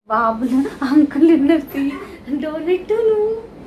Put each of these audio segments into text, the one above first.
బాబులు అంకుల్ ఉన్నది డోనెట్టును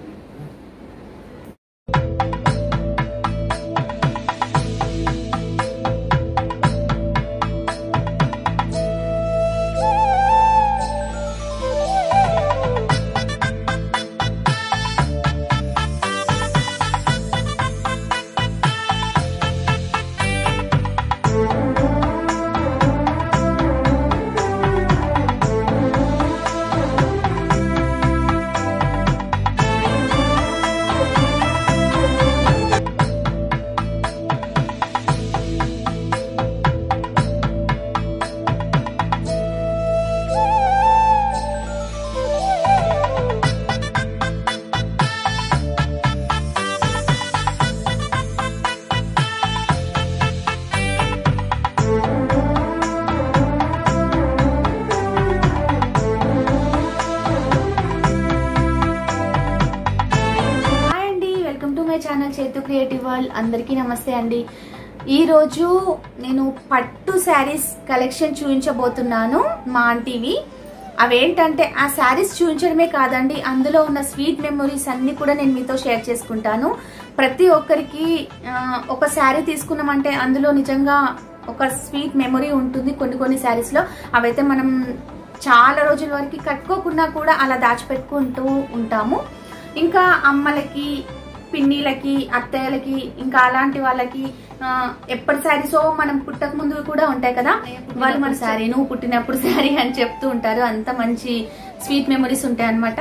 హాయ్ అండి welcome to my channel Chethu creative world అందరికీ నమస్తే అండి ఈ రోజు నేను పట్టు శారీస్ కలెక్షన్ చూపించబోతున్నాను మా ఆంటీవి అవేంటంటే ఆ శారీస్ చూపించడమే కాదండి అందులో ఉన్న స్వీట్ మెమొరీస్ అన్ని కూడా నేను మీతో షేర్ చేసుకుంటాను ప్రతి ఒక్కరికి ఆ, ఒక శారీ తీసుకున్నామంటే అందులో నిజంగా ఒక స్వీట్ మెమొరీ ఉంటుంది కొన్ని కొన్ని శారీస్ లో అవైతే మనం చాలా రోజుల వరకు కట్టుకోకుండా కూడా అలా దాచిపెట్టుకుంటూ ఉంటాము ఇంకా అమ్మలకి పిన్నిలకి అత్తయ్యలకి ఇంకా అలాంటి వాళ్ళకి ఆ, ఎప్పటి శారీసో మనం పుట్టక ముందు కూడా ఉంటాయి కదా వాళ్ళు మన శారీ నువ్వు పుట్టినప్పుడు శారీ అని చెప్తూ ఉంటారు అంత మంచి స్వీట్ మెమరీస్ ఉంటాయి అనమాట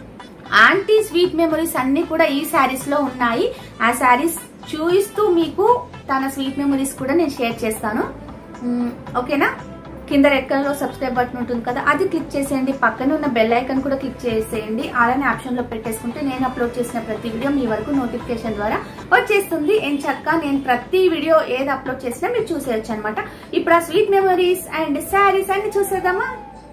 ఆంటీ స్వీట్ మెమరీస్ అన్ని కూడా ఈ శారీస్ లో ఉన్నాయి ఆ శారీస్ చూపిస్తూ మీకు తన స్వీట్ మెమరీస్ కూడా నేను షేర్ చేస్తాను మ్, ఓకేనా కింద రెడ్ కలర్ లో సబ్స్క్రైబ్ బటన్ ఉంటుంది కదా అది క్లిక్ చేసేయండి పక్కన ఉన్న బెల్ ఐకాన్ కూడా క్లిక్ చేసేయండి అలానే ఆప్షన్ లో పెట్టేసుకుంటే నేను అప్లోడ్ చేసిన ప్రతి వీడియో మీ వరకు నోటిఫికేషన్ ద్వారా వచ్చేస్తుంది ఏం చక్క నేను ప్రతి వీడియో ఏది అప్లోడ్ చేసినా మీరు చూసేయచ్చు అనమాట ఇప్పుడు ఆ స్వీట్ మెమరీస్ అండ్ శారీస్ అన్ని చూసేద్దామా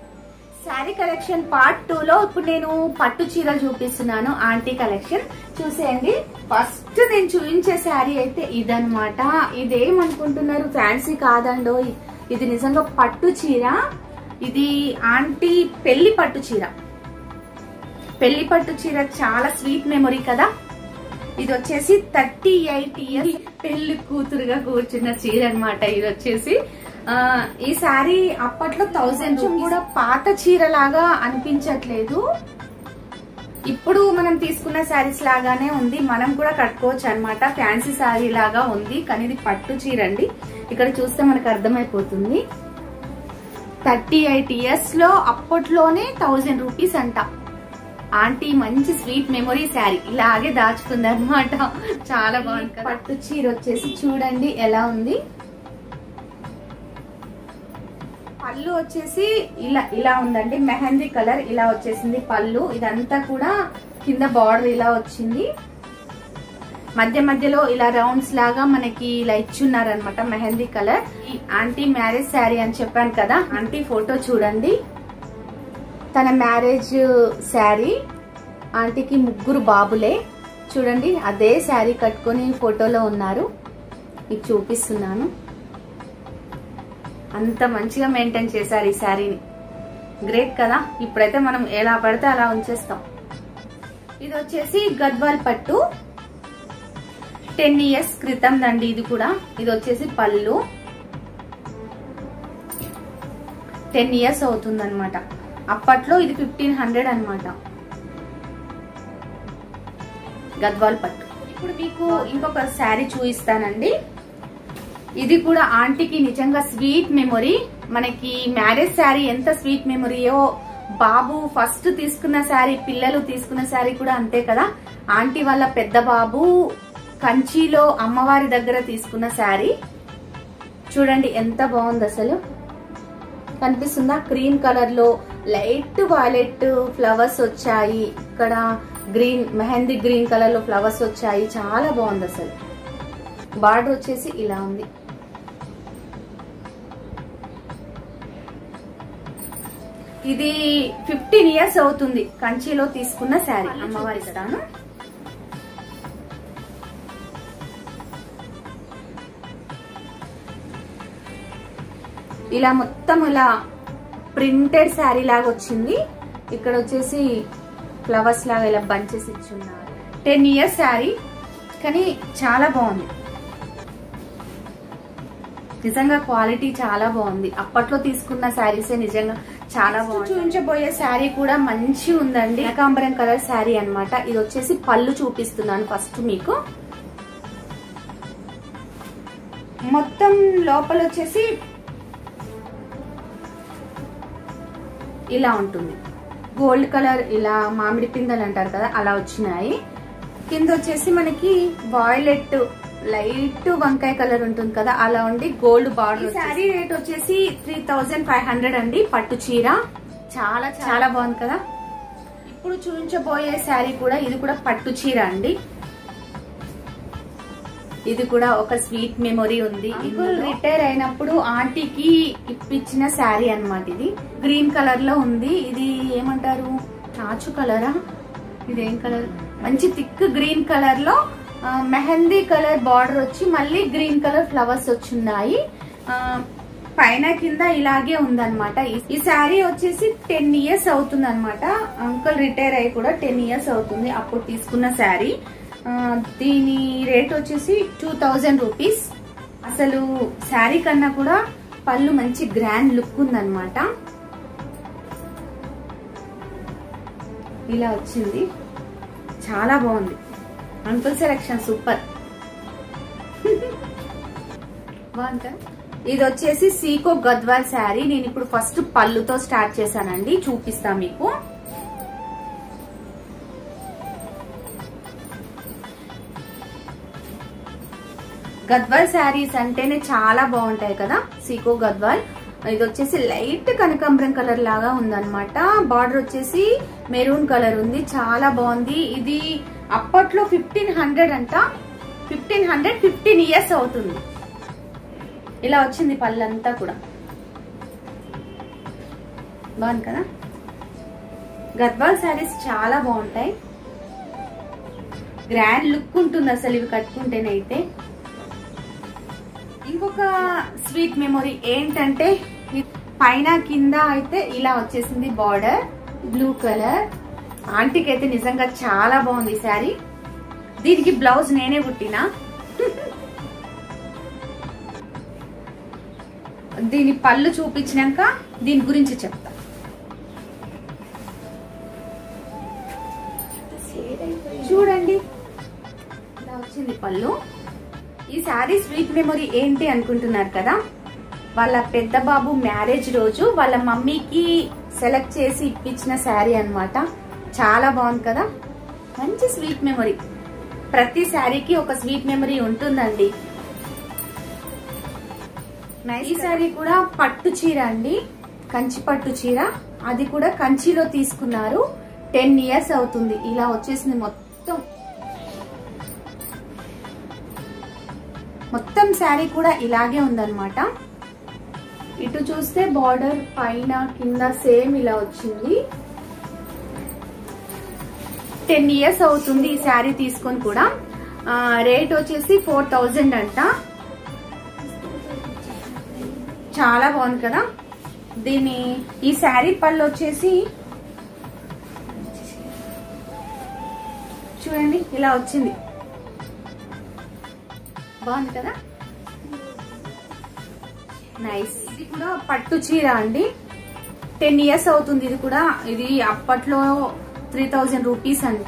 శారీ కలెక్షన్ పార్ట్ టూ లో ఇప్పుడు నేను పట్టు చీరలు చూపిస్తున్నాను ఆంటీ కలెక్షన్ చూసేయండి ఫస్ట్ నేను చూపించే శారీ అయితే ఇదనమాట ఇదేమనుకుంటున్నారు ఫ్యాన్సీ కాదండో ఇది నిజంగా పట్టు చీర ఇది ఆంటీ పెళ్లి పట్టు చీర పెళ్లి పట్టు చీర చాలా స్వీట్ మెమొరీ కదా ఇది వచ్చేసి థర్టీ ఎయిట్ ఇయర్స్ పెళ్లి కూతురుగా కూర్చున్న చీర అన్నమాట ఇది వచ్చేసి ఆ, ఈ శారీ అప్పట్లో థౌజండ్ కూడా పాత చీర లాగా అనిపించట్లేదు ఇప్పుడు మనం తీసుకున్న శారీస్ లాగానే ఉంది మనం కూడా కట్టుకోవచ్చు అన్నమాట ఫ్యాన్సీ శారీ లాగా ఉంది కానీ ఇది పట్టు చీర అండి ఇక్కడ చూస్తే మనకు అర్థమైపోతుంది థర్టీ ఎయిట్ ఇయర్స్ లో అప్పట్లోనే థౌజండ్ రూపీస్ అంట ఆంటీ మంచి స్వీట్ మెమొరీ శారీ ఇలాగే దాచుకుంది అనమాట చాలా బాగుంది కదా. పట్టు చీర వచ్చేసి చూడండి ఎలా ఉంది పళ్ళు వచ్చేసి ఇలా ఇలా ఉందండి మెహందీ కలర్ ఇలా వచ్చేసింది పళ్ళు ఇదంతా కూడా కింద బార్డర్ ఇలా వచ్చింది మధ్య మధ్యలో ఇలా రౌండ్స్ లాగా మనకి ఇలా ఇచ్చున్నారనమాట మెహందీ కలర్ ఈ ఆంటీ మ్యారేజ్ శారీ అని చెప్పాను కదా ఆంటీ ఫోటో చూడండి తన మ్యారేజ్ శారీ ఆంటీకి ముగ్గురు బాబులే చూడండి అదే శారీ కట్టుకొని ఫోటోలో ఉన్నారు మీకు చూపిస్తున్నాను అంత మంచిగా మెయింటైన్ చేశారు ఈ శారీని గ్రేట్ కదా ఇప్పుడైతే మనం ఎలా పడితే అలా ఉంచేస్తాం ఇది వచ్చేసి గద్వాల్ పట్టు టెన్ ఇయర్స్ క్రితం దండి ఇది కూడా ఇది వచ్చేసి పళ్ళు టెన్ ఇయర్స్ అవుతుంది అనమాట అప్పట్లో ఇది ఫిఫ్టీన్ హండ్రెడ్ అనమాట గద్వాల్ పట్టు ఇప్పుడు మీకు ఇంకొక శారీ చూపిస్తానండి ఇది కూడా ఆంటీకి నిజంగా స్వీట్ మెమొరీ మనకి మ్యారేజ్ శారీ ఎంత స్వీట్ మెమొరీయో బాబు ఫస్ట్ తీసుకున్న శారీ పిల్లలు తీసుకున్న శారీ కూడా అంతే కదా ఆంటీ వాళ్ళ పెద్ద బాబు కంచిలో అమ్మవారి దగ్గర తీసుకున్న శారీ చూడండి ఎంత బాగుంది అసలు కనిపిస్తుందా క్రీమ్ కలర్ లో లైట్ వాలెట్ ఫ్లవర్స్ వచ్చాయి ఇక్కడ గ్రీన్ మెహందీ గ్రీన్ కలర్ లో ఫ్లవర్స్ వచ్చాయి చాలా బాగుంది అసలు బార్డర్ వచ్చేసి ఇలా ఉంది ఇది ఫిఫ్టీన్ ఇయర్స్ అవుతుంది కంచిలో తీసుకున్న శారీ అమ్మవారి స్థాను ఇలా మొత్తం ఇలా ప్రింటెడ్ శారీ లాగా వచ్చింది ఇక్కడ వచ్చేసి ఫ్లవర్స్ లాగా ఇలా బంచెస్ ఇచ్చున్నారు టెన్ ఇయర్స్ శారీ కానీ చాలా బాగుంది నిజంగా క్వాలిటీ చాలా బాగుంది అప్పట్లో తీసుకున్న శారీసే నిజంగా చాలా బాగుంది చూపించబోయే శారీ కూడా మంచి ఉందండి కనకాంబరం కలర్ శారీ అన్నమాట ఇది వచ్చేసి పళ్ళు చూపిస్తున్నాను ఫస్ట్ మీకు మొత్తం లోపల వచ్చేసి ఇలా ఉంటుంది గోల్డ్ కలర్ ఇలా మామిడి పిందెలు అంటారు కదా అలా వచ్చినాయి కింద వచ్చేసి మనకి వాయిలెట్ లైట్ వంకాయ కలర్ ఉంటుంది కదా అలా ఉండి గోల్డ్ బార్డర్ శారీ రేట్ వచ్చేసి త్రీ థౌజండ్ ఫైవ్ హండ్రెడ్ అండి పట్టు చీర చాలా చాలా బాగుంది కదా ఇప్పుడు చూపించబోయే శారీ కూడా ఇది కూడా పట్టు చీర అండి ఇది కూడా ఒక స్వీట్ మెమొరీ ఉంది అంకుల్ రిటైర్ అయినప్పుడు ఆంటీకి ఇప్పించిన శారీ అన్నమాట ఇది గ్రీన్ కలర్ లో ఉంది ఇది ఏమంటారు చాచు కలరా ఇదేం కలర్ మంచి థిక్ గ్రీన్ కలర్ లో ఆ, మెహందీ కలర్ బార్డర్ వచ్చి మళ్ళీ గ్రీన్ కలర్ ఫ్లవర్స్ వచ్చున్నాయి ఆ, పైన కింద ఇలాగే ఉందన్నమాట ఈ- ఈ శారీ వచ్చేసి టెన్ ఇయర్స్ అవుతుంది అనమాట అంకుల్ రిటైర్ అయ్యి కూడా టెన్ ఇయర్స్ అవుతుంది అప్పుడు తీసుకున్న శారీ ఆ, దీని రేట్ వచ్చేసి టూ థౌజండ్ రూపీస్ అసలు శారీ కన్నా కూడా పళ్ళు మంచి గ్రాండ్ లుక్ ఉందన్నమాట ఇలా వచ్చింది చాలా బాగుంది అంకుల్ సెలెక్షన్ సూపర్ బాగుందా ఇది వచ్చేసి సీకో గద్వాల్ శారీ నేను ఇప్పుడు ఫస్ట్ పళ్ళుతో స్టార్ట్ చేశానండి చూపిస్తా మీకు గద్వాల్ శారీస్ అంటేనే చాలా బాగుంటాయి కదా సీకో గద్వాల్ ఇది వచ్చేసి లైట్ కనకాంబరం కలర్ లాగా ఉందన్నమాట బార్డర్ వచ్చేసి మెరూన్ కలర్ ఉంది చాలా బాగుంది ఇది అప్పట్లో ఫిఫ్టీన్ హండ్రెడ్ అంట ఫిఫ్టీన్ హండ్రెడ్ ఫిఫ్టీన్ ఇయర్స్ అవుతుంది ఇలా వచ్చింది పళ్ళంతా కూడా బాగుంది కదా గద్వాల్ శారీస్ చాలా బాగుంటాయి గ్రాండ్ లుక్ ఉంటుంది అసలు ఇవి కట్టుకుంటేనైతే ఇంకొక స్వీట్ మెమొరీ ఏంటంటే ఈ పైన కింద అయితే ఇలా వచ్చేసింది బార్డర్ బ్లూ కలర్ ఆంటీకి అయితే నిజంగా చాలా బాగుంది ఈ శారీ దీనికి బ్లౌజ్ నేనే కుట్టినా దీని పళ్ళు చూపించినాక దీని గురించి చెప్తా చూడండి ఇలా వచ్చింది పళ్ళు ఈ శారీ స్వీట్ మెమొరీ ఏంటి అనుకుంటున్నారు కదా వాళ్ళ పెద్ద బాబు మ్యారేజ్ రోజు వాళ్ళ మమ్మీకి సెలెక్ట్ చేసి ఇప్పించిన శారీ అన్నమాట చాలా బాగుంది కదా మంచి స్వీట్ మెమొరీ ప్రతి శారీకి ఒక స్వీట్ మెమొరీ ఉంటుందండి ఈ శారీ కూడా పట్టు చీర అండి కంచి పట్టు చీర అది కూడా కంచిలో తీసుకున్నారు టెన్ ఇయర్స్ అవుతుంది ఇలా వచ్చేసింది మొత్తం మొత్తం శారీ కూడా ఇలాగే ఉందన్నమాట ఇటు చూస్తే బార్డర్ పైన కింద సేమ్ ఇలా వచ్చింది టెన్ ఇయర్స్ అవుతుంది ఈ శారీ తీసుకొని కూడా ఆ, రేట్ వచ్చేసి ఫోర్ థౌజండ్ అంట చాలా బాగుంది కదా దీని ఈ శారీ పళ్ళు వచ్చేసి చూడండి ఇలా వచ్చింది బాగుంది కదా నైస్ ఇది కూడా పట్టు చీర అండి టెన్ ఇయర్స్ అవుతుంది ఇది కూడా ఇది అప్పట్లో త్రీ థౌజండ్ రూపీస్ అంట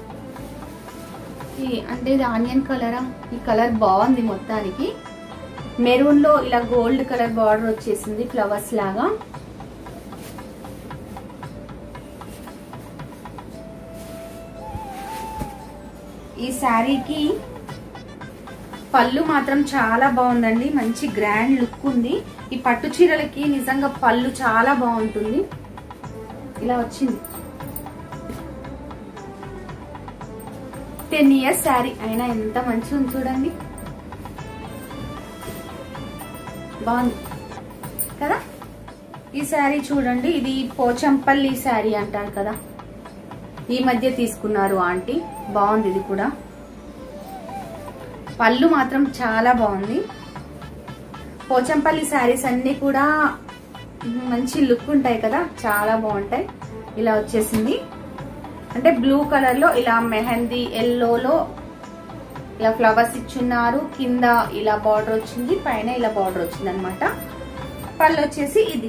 ఈ అంటే ఇది ఆనియన్ కలరా ఈ కలర్ బాగుంది మొత్తానికి మెరూన్ లో ఇలా గోల్డ్ కలర్ బార్డర్ వచ్చేసింది ఫ్లవర్స్ లాగా ఈ శారీకి పళ్ళు మాత్రం చాలా బాగుందండి మంచి గ్రాండ్ లుక్ ఉంది ఈ పట్టు చీరలకి నిజంగా పళ్ళు చాలా బాగుంటుంది ఇలా వచ్చింది టెన్ ఇయర్స్ శారీ అయినా ఎంత మంచిగా ఉంది చూడండి బాగుంది కదా ఈ శారీ చూడండి ఇది పోచంపల్లి శారీ అంటారు కదా ఈ మధ్య తీసుకున్నారు ఆంటీ బాగుంది ఇది కూడా పళ్ళు మాత్రం చాలా బాగుంది పోచంపల్లి శారీస్ అన్ని కూడా మంచి లుక్ ఉంటాయి కదా చాలా బాగుంటాయి ఇలా వచ్చేసింది అంటే బ్లూ కలర్ లో ఇలా మెహందీ ఎల్లోలో ఇలా ఫ్లవర్స్ ఇచ్చున్నారు కింద ఇలా బార్డర్ వచ్చింది పైన ఇలా బార్డర్ వచ్చింది అనమాట పళ్ళు వచ్చేసి ఇది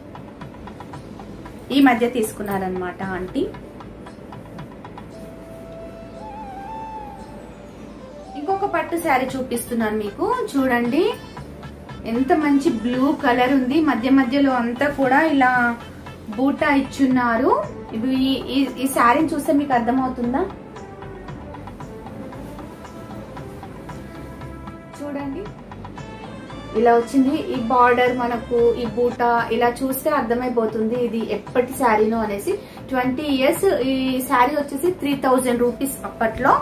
ఈ మధ్య తీసుకున్నారనమాట ఆంటీ ఇంకొక పట్టు శారీ చూపిస్తున్నాను మీకు చూడండి ఎంత మంచి బ్లూ కలర్ ఉంది మధ్య మధ్యలో అంతా కూడా ఇలా బూటా ఇచ్చున్నారు ఇది ఈ- ఈ- ఈ శారీని చూస్తే మీకు అర్థమవుతుందా చూడండి ఇలా వచ్చింది ఈ బార్డర్ మనకు ఈ బూట ఇలా చూస్తే అర్థమైపోతుంది ఇది ఎప్పటి శారీనో అనేసి ట్వంటీ ఇయర్స్ ఈ శారీ వచ్చేసి త్రీ థౌజండ్ రూపీస్ అప్పట్లో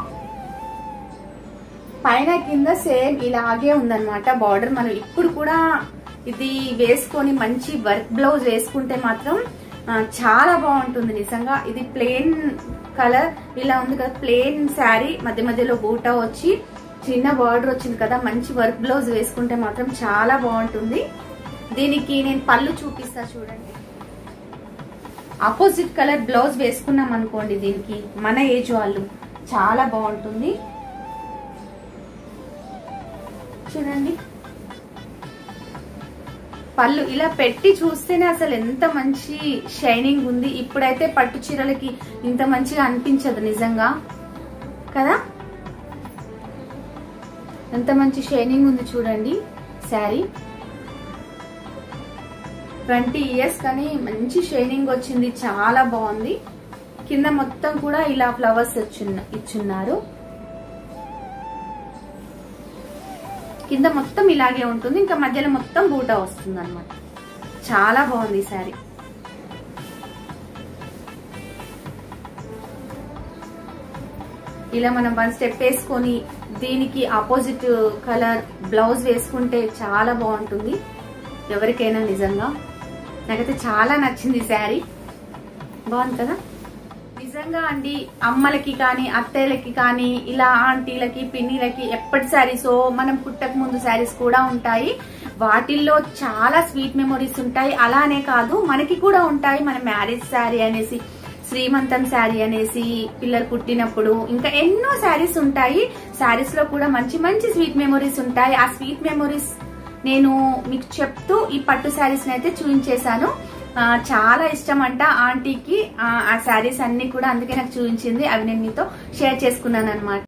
పైన కింద సేమ్ ఇలాగే ఉందన్నమాట బార్డర్ మనం ఇప్పుడు కూడా ఇది వేసుకొని మంచి వర్క్ బ్లౌజ్ వేసుకుంటే మాత్రం ఆ, చాలా బాగుంటుంది నిజంగా ఇది ప్లెయిన్ కలర్ ఇలా ఉంది కదా ప్లెయిన్ శారీ మధ్య మధ్యలో బూటా వచ్చి చిన్న బార్డర్ వచ్చింది కదా మంచి వర్క్ బ్లౌజ్ వేసుకుంటే మాత్రం చాలా బాగుంటుంది దీనికి నేను పళ్ళు చూపిస్తా చూడండి ఆపోజిట్ కలర్ బ్లౌజ్ వేసుకున్నాం అనుకోండి దీనికి మన ఏజ్ వాళ్ళు చాలా బాగుంటుంది చూడండి పళ్ళు ఇలా పెట్టి చూస్తేనే అసలు ఎంత మంచి షైనింగ్ ఉంది ఇప్పుడైతే పట్టు చీరలకి ఇంత మంచిగా అనిపించదు నిజంగా కదా ఎంత మంచి షైనింగ్ ఉంది చూడండి శారీ ట్వంటీ ఇయర్స్ కానీ మంచి షైనింగ్ వచ్చింది చాలా బాగుంది కింద మొత్తం కూడా ఇలా ఫ్లవర్స్ వచ్చున్న ఇచ్చున్నారు కింద మొత్తం ఇలాగే ఉంటుంది ఇంకా మధ్యలో మొత్తం బూటా వస్తుంది అనమాట చాలా బాగుంది ఈ శారీ ఇలా మనం వన్ స్టెప్ వేసుకొని దీనికి ఆపోజిట్ కలర్ బ్లౌజ్ వేసుకుంటే చాలా బాగుంటుంది ఎవరికైనా నిజంగా నాకైతే చాలా నచ్చింది ఈ శారీ బాగుంది కదా నిజంగా అండి అమ్మలకి కానీ అత్తయ్యలకి కానీ ఇలా ఆంటీలకి పిన్నిలకి ఎప్పటి శారీసో మనం పుట్టక ముందు శారీస్ కూడా ఉంటాయి వాటిల్లో చాలా స్వీట్ మెమొరీస్ ఉంటాయి అలానే కాదు మనకి కూడా ఉంటాయి మన మ్యారేజ్ శారీ అనేసి శ్రీమంతం శారీ అనేసి పిల్లలు పుట్టినప్పుడు ఇంకా ఎన్నో శారీస్ ఉంటాయి శారీస్ లో కూడా మంచి మంచి స్వీట్ మెమొరీస్ ఉంటాయి ఆ స్వీట్ మెమొరీస్ నేను మీకు చెప్తూ ఈ పట్టు శారీస్ అయితే చూపించేశాను ఆ, చాలా ఇష్టం అంట ఆంటీకి ఆ, ఆ శారీస్ అన్ని కూడా అందుకే నాకు చూపించింది అవి నేను మీతో షేర్ చేసుకున్నాను అనమాట